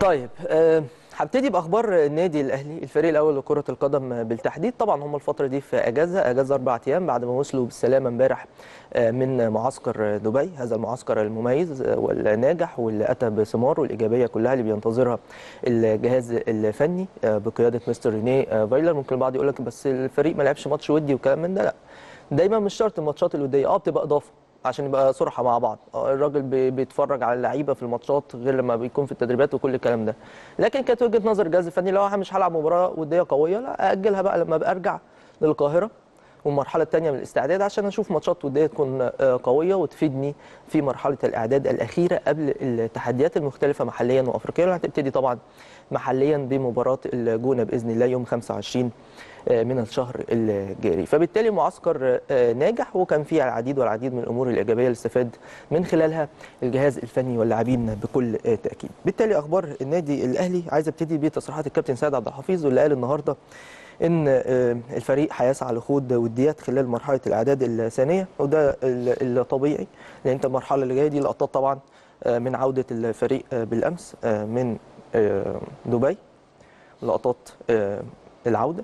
طيب آه، هبتدي باخبار النادي الاهلي الفريق الاول لكره القدم بالتحديد طبعا هم الفتره دي في اجازه اجازه اربع ايام بعد ما وصلوا بالسلامه امبارح آه، من معسكر دبي هذا المعسكر المميز آه، والناجح واللي اتى بثماره الايجابيه كلها اللي بينتظرها الجهاز الفني آه، بقياده مستر ريني آه، فايلر ممكن البعض يقول لك بس الفريق ما لعبش ماتش ودي وكلام من ده لا دايما مش شرط الماتشات الوديه اه بتبقى اضافه عشان يبقى صراحه مع بعض آه، الراجل بي- بيتفرج على اللعيبه في الماتشات غير لما بيكون في التدريبات وكل الكلام ده لكن كانت وجهه نظر الجهاز الفني لو انا مش هلعب مباراه وديه قويه لا اجلها بقى لما ابقى ارجع للقاهره والمرحله الثانيه من الاستعداد عشان اشوف ماتشات وديه تكون آه، قويه وتفيدني في مرحله الاعداد الاخيره قبل التحديات المختلفه محليا وافريقيا اللي هتبتدي طبعا محليا بمباراه الجونه باذن الله يوم 25 من الشهر الجاري فبالتالي معسكر آه، ناجح وكان فيه العديد والعديد من الامور الايجابيه اللي استفاد من خلالها الجهاز الفني واللاعبين بكل آه، تاكيد بالتالي اخبار النادي الاهلي عايز ابتدي بتصريحات الكابتن سيد عبد الحفيظ واللي قال النهارده ان آه، الفريق هيسعى لخوض وديات خلال مرحله الاعداد الثانيه وده ال- الطبيعي لان انت المرحله اللي جايه دي لقطات طبعا آه، من عوده الفريق آه، بالامس آه، من آه، دبي لقطات آه، العوده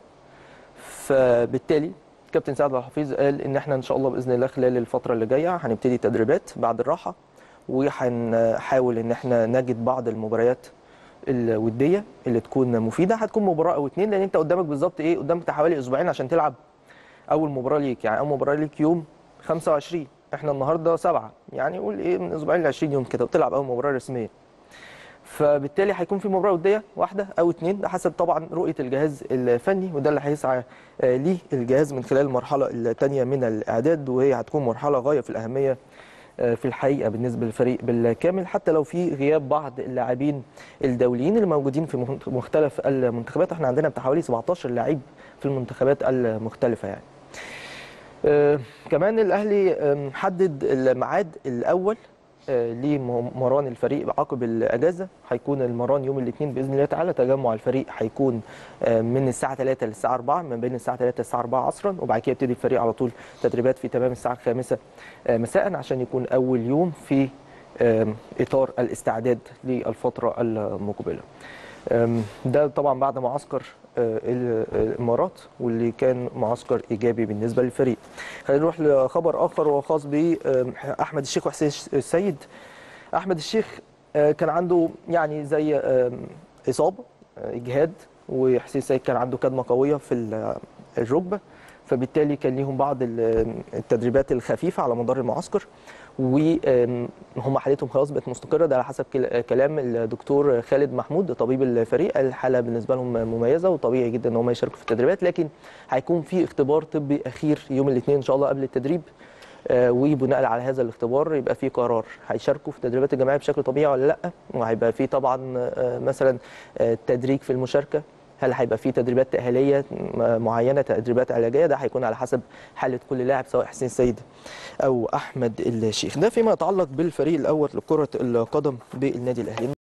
فبالتالي كابتن سعد عبد الحفيظ قال ان احنا ان شاء الله باذن الله خلال الفتره اللي جايه هنبتدي تدريبات بعد الراحه وهنحاول ان احنا نجد بعض المباريات الوديه اللي تكون مفيده هتكون مباراه او اتنين لان انت قدامك بالظبط ايه قدامك حوالي اسبوعين عشان تلعب اول مباراه ليك يعني اول مباراه ليك يوم 25 احنا النهارده سبعة يعني قول ايه من اسبوعين ل 20 يوم كده وتلعب اول مباراه رسميه فبالتالي هيكون في مباراه وديه واحده او اتنين ده حسب طبعا رؤيه الجهاز الفني وده اللي هيسعى آه، ليه الجهاز من خلال المرحله الثانيه من الاعداد وهي هتكون مرحله غايه في الاهميه آه، في الحقيقه بالنسبه للفريق بالكامل حتى لو في غياب بعض اللاعبين الدوليين اللي موجودين في مخ- مختلف المنتخبات احنا عندنا بتاع حوالي 17 لاعب في المنتخبات المختلفه يعني آه، كمان الاهلي آم، حدد الميعاد الاول آه، لمران الفريق عقب الاجازه هيكون المران يوم الاثنين باذن الله تعالى تجمع الفريق هيكون آه، من الساعه 3 للساعه 4 ما بين الساعه 3 للساعه 4 عصرا وبعد كده يبتدي الفريق على طول تدريبات في تمام الساعه الخامسة آه، مساء عشان يكون اول يوم في آم، اطار الاستعداد للفتره المقبله آم، ده طبعا بعد معسكر آه، الامارات واللي كان معسكر ايجابي بالنسبه للفريق خلينا نروح لخبر اخر وهو خاص باحمد الشيخ وحسين السيد احمد الشيخ آه، كان عنده يعني زي آم، اصابه آه، اجهاد وحسين السيد كان عنده كدمه قويه في ال- الركبه فبالتالي كان ليهم بعض ال- التدريبات الخفيفه على مدار المعسكر وهم حالتهم خلاص بقت مستقره ده على حسب كل- كلام الدكتور خالد محمود طبيب الفريق الحاله بالنسبه لهم مميزه وطبيعي جدا ان هم يشاركوا في التدريبات لكن هيكون في اختبار طبي اخير يوم الاثنين ان شاء الله قبل التدريب آه، وبناء على هذا الاختبار يبقى في قرار هيشاركوا في التدريبات الجماعيه بشكل طبيعي ولا لا وهيبقى في طبعا آه، مثلا آه، تدريج في المشاركه هل هيبقى في تدريبات تأهيلية م- معينة تدريبات علاجية ده هيكون على حسب حالة كل لاعب سواء حسين سيد أو أحمد الشيخ ده فيما يتعلق بالفريق الأول لكرة القدم بالنادي الأهلي